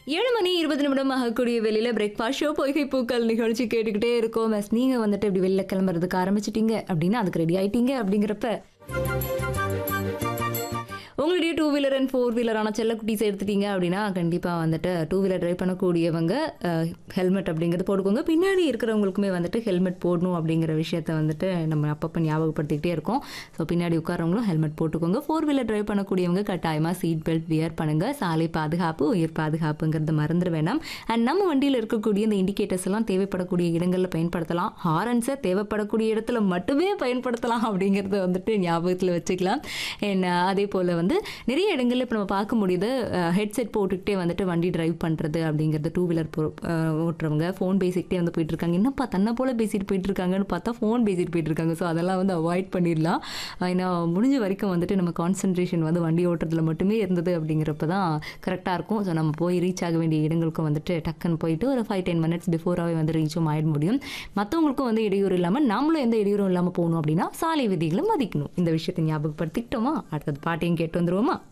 ஏழு மணி இருபது நிமிடம் ஆகக்கூடிய வெளியில பிரேக்ஃபாஸ்ட் ஷோ பொய்கை பூக்கள் நிகழ்ச்சி கேட்டுக்கிட்டே இருக்கோம் மிஸ் நீங்க வந்துட்டு இப்படி வெளில கிளம்புறதுக்கு ஆரம்பிச்சிட்டீங்க அப்படின்னா அதுக்கு ரெடி ஆயிட்டீங்க அப்படிங்கிறப்ப உங்களுடைய டூ வீலர் அண்ட் ஃபோர் வீலரான செல்லக்குட்டீஸ் எடுத்துட்டீங்க அப்படின்னா கண்டிப்பாக வந்துட்டு டூ வீலர் ட்ரைவ் பண்ணக்கூடியவங்க ஹெல்மெட் அப்படிங்கிறது போட்டுக்கோங்க பின்னாடி இருக்கிறவங்களுக்குமே வந்துட்டு ஹெல்மெட் போடணும் அப்படிங்கிற விஷயத்த வந்துட்டு நம்ம அப்பப்போ ஞாபகப்படுத்திக்கிட்டே இருக்கோம் ஸோ பின்னாடி உட்காரவங்களும் ஹெல்மெட் போட்டுக்கோங்க ஃபோர் வீலர் ட்ரைவ் பண்ணக்கூடியவங்க கட்டாயமாக சீட் பெல்ட் வியர் பண்ணுங்க சாலை பாதுகாப்பு உயிர் பாதுகாப்புங்கிறது மறந்துட வேணாம் அண்ட் நம்ம வண்டியில் இருக்கக்கூடிய இந்த இண்டிகேட்டர்ஸ் எல்லாம் தேவைப்படக்கூடிய இடங்களில் பயன்படுத்தலாம் ஹாரன்ஸை தேவைப்படக்கூடிய இடத்துல மட்டுமே பயன்படுத்தலாம் அப்படிங்கிறத வந்துட்டு ஞாபகத்தில் வச்சுக்கலாம் அண்ட் அதே போல் வந்து நிறைய இடங்கள்ல இப்போ நம்ம பார்க்க முடியுது ஹெட்செட் போட்டுக்கிட்டே வந்துட்டு வண்டி டிரைவ் பண்ணுறது அப்படிங்கிறது டூ வீலர் ஓட்டுறவங்க ஃபோன் பேசிக்கிட்டே வந்து போயிட்டு இருக்காங்க என்னப்பா தன்னை போல பேசிட்டு போயிட்டு இருக்காங்கன்னு பார்த்தா ஃபோன் பேசிட்டு போயிட்டு இருக்காங்க ஸோ அதெல்லாம் வந்து அவாய்ட் பண்ணிடலாம் ஏன்னா முடிஞ்ச வரைக்கும் வந்துட்டு நம்ம கான்சன்ட்ரேஷன் வந்து வண்டி ஓட்டுறதுல மட்டுமே இருந்தது அப்படிங்கிறப்ப தான் கரெக்டாக இருக்கும் ஸோ நம்ம போய் ரீச் ஆக வேண்டிய இடங்களுக்கும் வந்துட்டு டக்குன்னு போயிட்டு ஒரு ஃபைவ் டென் மினிட்ஸ் பிஃபோராகவே வந்து ரீச்சும் ஆயிட முடியும் மற்றவங்களுக்கும் வந்து இடையூறு இல்லாமல் நாமளும் எந்த இடையூறும் இல்லாமல் போகணும் அப்படின்னா சாலை விதிகளை மதிக்கணும் இந்த விஷயத்தை ஞாபகப்படுத்திக்கிட்டோமா அடுத்தது பாட்டையும் கேட்டு வந்துருவோமா